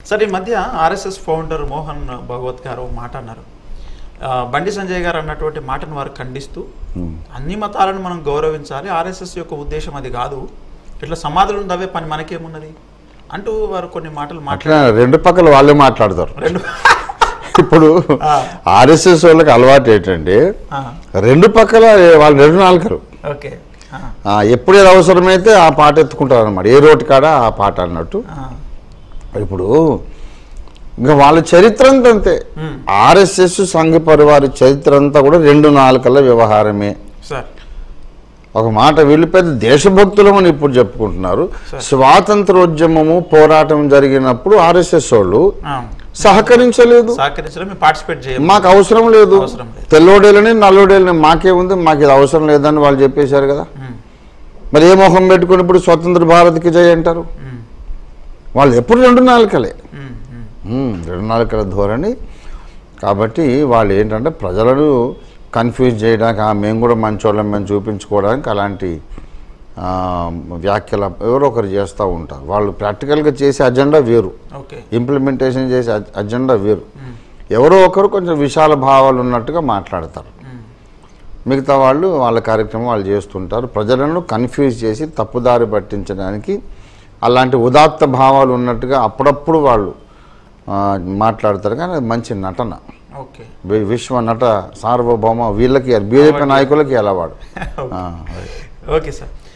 సరే ఈ మధ్య ఆర్ఎస్ఎస్ ఫౌండర్ మోహన్ భగవత్ గారు ఒక మాట అన్నారు ఆ, బండి సంజయ్ గారు అన్నటువంటి మాటను వారు ఖండిస్తూ అన్ని మతాలను మనం గౌరవించాలి ఆర్ఎస్ఎస్ యొక్క ఉద్దేశం అది కాదు ఇట్లా సమాధులను దవ్వే పని మనకేమున్నది అంటూ వారు కొన్ని మాటలు మాట్లాడారు అట్లా రెండు పక్కల వాళ్ళే మాట్లాడతారు రెండు ఇప్పుడు ఆ. ఆర్ఎస్ఎస్ వాళ్ళకి అలవాటు ఏంటంటే ఆ, రెండు పక్కల వాళ్ళు రెండు నాలుకరు ఓకే ఆ, ఆ, ఎప్పుడు ఏది అవసరమైతే ఆ పాట ఎత్తుకుంటారు అనమాట ఏ రోడ్డు కాడ ఆ పాట అన్నట్టు ఆ, ఇప్పుడు ఇంకా వాళ్ళ చరిత్ర అంతా అంతే మ్మ్. ఆర్ఎస్ఎస్ సంఘ పరివారి చరిత్ర అంతా కూడా రెండు నాలుకల వ్యవహారమే సార్ ఒక మాట వీళ్ళు పెద్ద దేశభక్తులమని ఇప్పుడు చెప్పుకుంటున్నారు సరే. స్వాతంత్రోద్యమము పోరాటం జరిగినప్పుడు ఆర్ఎస్ఎస్ వాళ్ళు ఆ, సహకరించలేదు సహకరించడం మేము పార్టిసిపేట్ చేయాలి మాకు అవసరం లేదు అవసరం లేదు. తెల్లోడేలని నల్లోడేలని మాకే ఉంది మాకు ఇది అవసరం లేదని వాళ్ళు చెప్పేశారు కదా మరి ఏ మొహం పెట్టుకుని ఇప్పుడు స్వతంత్ర భారత్కి జయ అంటారు వాళ్ళు ఎప్పుడు రెండు నాలుకలే ఉమ్, రెండు నాలుకల ధోరణి కాబట్టి వాళ్ళు ఏంటంటే ప్రజలను కన్ఫ్యూజ్ చేయడానికి "ఆ, మేము కూడా మంచోళ్ళం మేము చూపించుకోవడానికి అలాంటి ఆ, వ్యాఖ్యలు ఎవరో ఒకరు చేస్తూ ఉంటారు వాళ్ళు ప్రాక్టికల్గా చేసే అజెండా వేరు ఓకే ఇంప్లిమెంటేషన్ చేసే అజ- అజెండా వేరు ఎవరో ఒకరు కొంచెం విశాల భావాలు ఉన్నట్టుగా మాట్లాడతారు మిగతా వాళ్ళు వాళ్ళ కార్యక్రమం వాళ్ళు చేస్తుంటారు ప్రజలను కన్ఫ్యూజ్ చేసి తప్పుదారి పట్టించడానికి అలాంటి ఉదాత్త భావాలు ఉన్నట్టుగా అప్పుడప్పుడు వాళ్ళు ఆ, మాట్లాడతారు కానీ అది మంచి నటన ఓకే వి- విశ్వ నట సార్వభౌమ వీళ్ళకి బీజేపీ నాయకులకి అలవాడు ఆ, అది. Okay sir